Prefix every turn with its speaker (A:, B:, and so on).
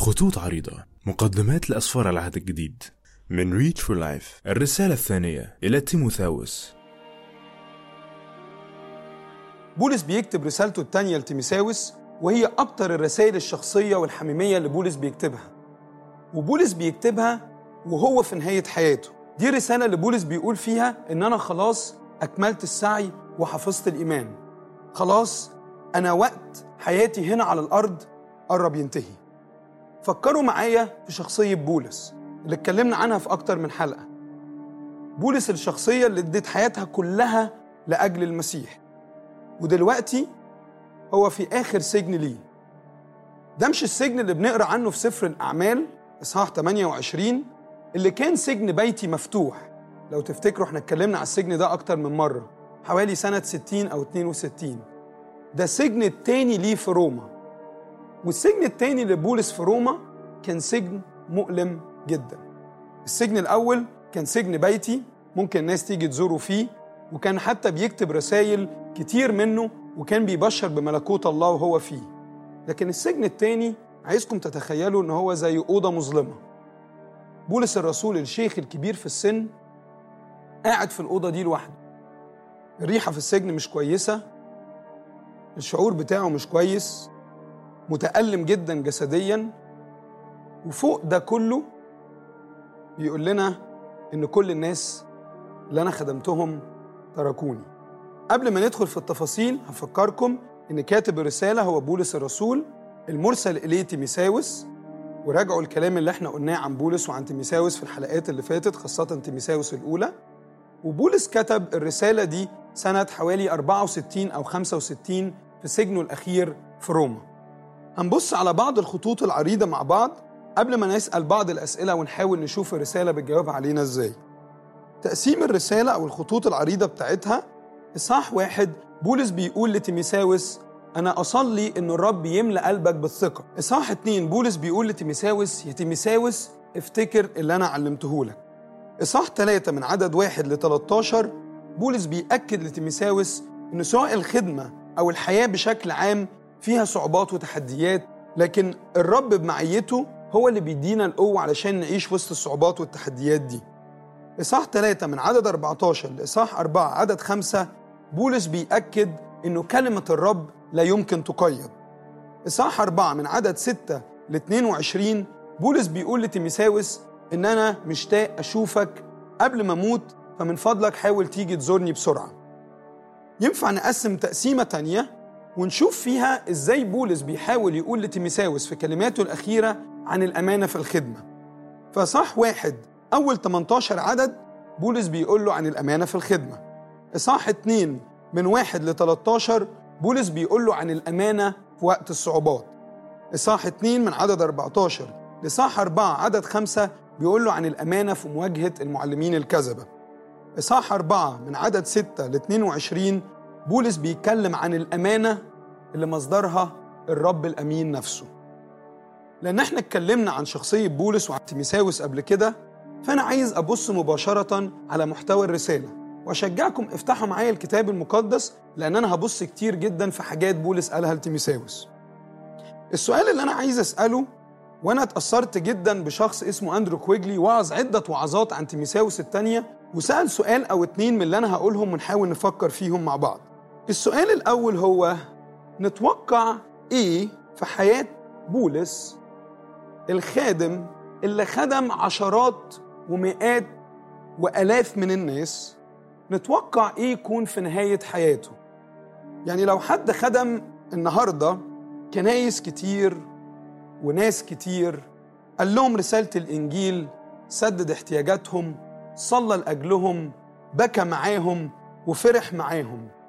A: خطوط عريضة مقدمات لأسفار العهد الجديد من ريتش فور لايف الرسالة الثانية إلى تيموثاوس
B: بولس بيكتب رسالته الثانية لتيميساوس وهي أكتر الرسائل الشخصية والحميمية اللي بولس بيكتبها وبولس بيكتبها وهو في نهاية حياته دي رسالة اللي بولس بيقول فيها إن أنا خلاص أكملت السعي وحفظت الإيمان خلاص أنا وقت حياتي هنا على الأرض قرب ينتهي فكروا معايا في شخصية بولس اللي اتكلمنا عنها في أكتر من حلقة بولس الشخصية اللي ادت حياتها كلها لأجل المسيح ودلوقتي هو في آخر سجن ليه ده مش السجن اللي بنقرأ عنه في سفر الأعمال إصحاح 28 اللي كان سجن بيتي مفتوح لو تفتكروا احنا اتكلمنا على السجن ده أكتر من مرة حوالي سنة 60 أو 62 ده السجن التاني ليه في روما والسجن التاني لبولس في روما كان سجن مؤلم جدا السجن الأول كان سجن بيتي ممكن الناس تيجي تزوره فيه وكان حتى بيكتب رسائل كتير منه وكان بيبشر بملكوت الله وهو فيه لكن السجن التاني عايزكم تتخيلوا ان هو زي أوضة مظلمة بولس الرسول الشيخ الكبير في السن قاعد في الأوضة دي لوحده الريحة في السجن مش كويسة الشعور بتاعه مش كويس متألم جدا جسديا وفوق ده كله بيقول لنا إن كل الناس اللي أنا خدمتهم تركوني قبل ما ندخل في التفاصيل هفكركم إن كاتب الرسالة هو بولس الرسول المرسل إليه تيميساوس وراجعوا الكلام اللي احنا قلناه عن بولس وعن تيميساوس في الحلقات اللي فاتت خاصة تيميساوس الأولى وبولس كتب الرسالة دي سنة حوالي 64 أو 65 في سجنه الأخير في روما هنبص على بعض الخطوط العريضة مع بعض قبل ما نسأل بعض الأسئلة ونحاول نشوف الرسالة بتجاوب علينا إزاي تقسيم الرسالة أو الخطوط العريضة بتاعتها إصحاح واحد بولس بيقول لتيميساوس أنا أصلي إن الرب يملأ قلبك بالثقة إصحاح اتنين بولس بيقول لتيميساوس يا تيميساوس افتكر اللي أنا علمته لك إصحاح ثلاثة من عدد واحد ل 13 بولس بيأكد لتيميساوس إن سواء الخدمة أو الحياة بشكل عام فيها صعوبات وتحديات لكن الرب بمعيته هو اللي بيدينا القوة علشان نعيش وسط الصعوبات والتحديات دي إصحاح 3 من عدد 14 لإصحاح 4 عدد 5 بولس بيأكد إنه كلمة الرب لا يمكن تقيد إصحاح 4 من عدد 6 ل 22 بولس بيقول لتيميساوس إن أنا مشتاق أشوفك قبل ما أموت فمن فضلك حاول تيجي تزورني بسرعة ينفع نقسم تقسيمة تانية ونشوف فيها إزاي بولس بيحاول يقول لتيميساوس في كلماته الأخيرة عن الأمانة في الخدمة فصح واحد أول 18 عدد بولس بيقول له عن الأمانة في الخدمة إصحاح اتنين من واحد ل 13 بولس بيقول له عن الأمانة في وقت الصعوبات إصحاح اتنين من عدد 14 لإصحاح أربعة عدد خمسة بيقول له عن الأمانة في مواجهة المعلمين الكذبة إصحاح أربعة من عدد ستة ل 22 بولس بيتكلم عن الأمانة اللي مصدرها الرب الأمين نفسه لأن احنا اتكلمنا عن شخصية بولس وعن تيميساوس قبل كده فأنا عايز أبص مباشرة على محتوى الرسالة وأشجعكم افتحوا معايا الكتاب المقدس لأن أنا هبص كتير جدا في حاجات بولس قالها لتيميساوس السؤال اللي أنا عايز أسأله وأنا اتأثرت جدا بشخص اسمه أندرو كويجلي وعظ عدة وعظات عن تيميساوس التانية وسأل سؤال أو اتنين من اللي أنا هقولهم ونحاول نفكر فيهم مع بعض السؤال الأول هو نتوقع إيه في حياة بولس الخادم اللي خدم عشرات ومئات وآلاف من الناس نتوقع إيه يكون في نهاية حياته يعني لو حد خدم النهاردة كنايس كتير وناس كتير قال لهم رسالة الإنجيل سدد احتياجاتهم صلى لأجلهم بكى معاهم وفرح معاهم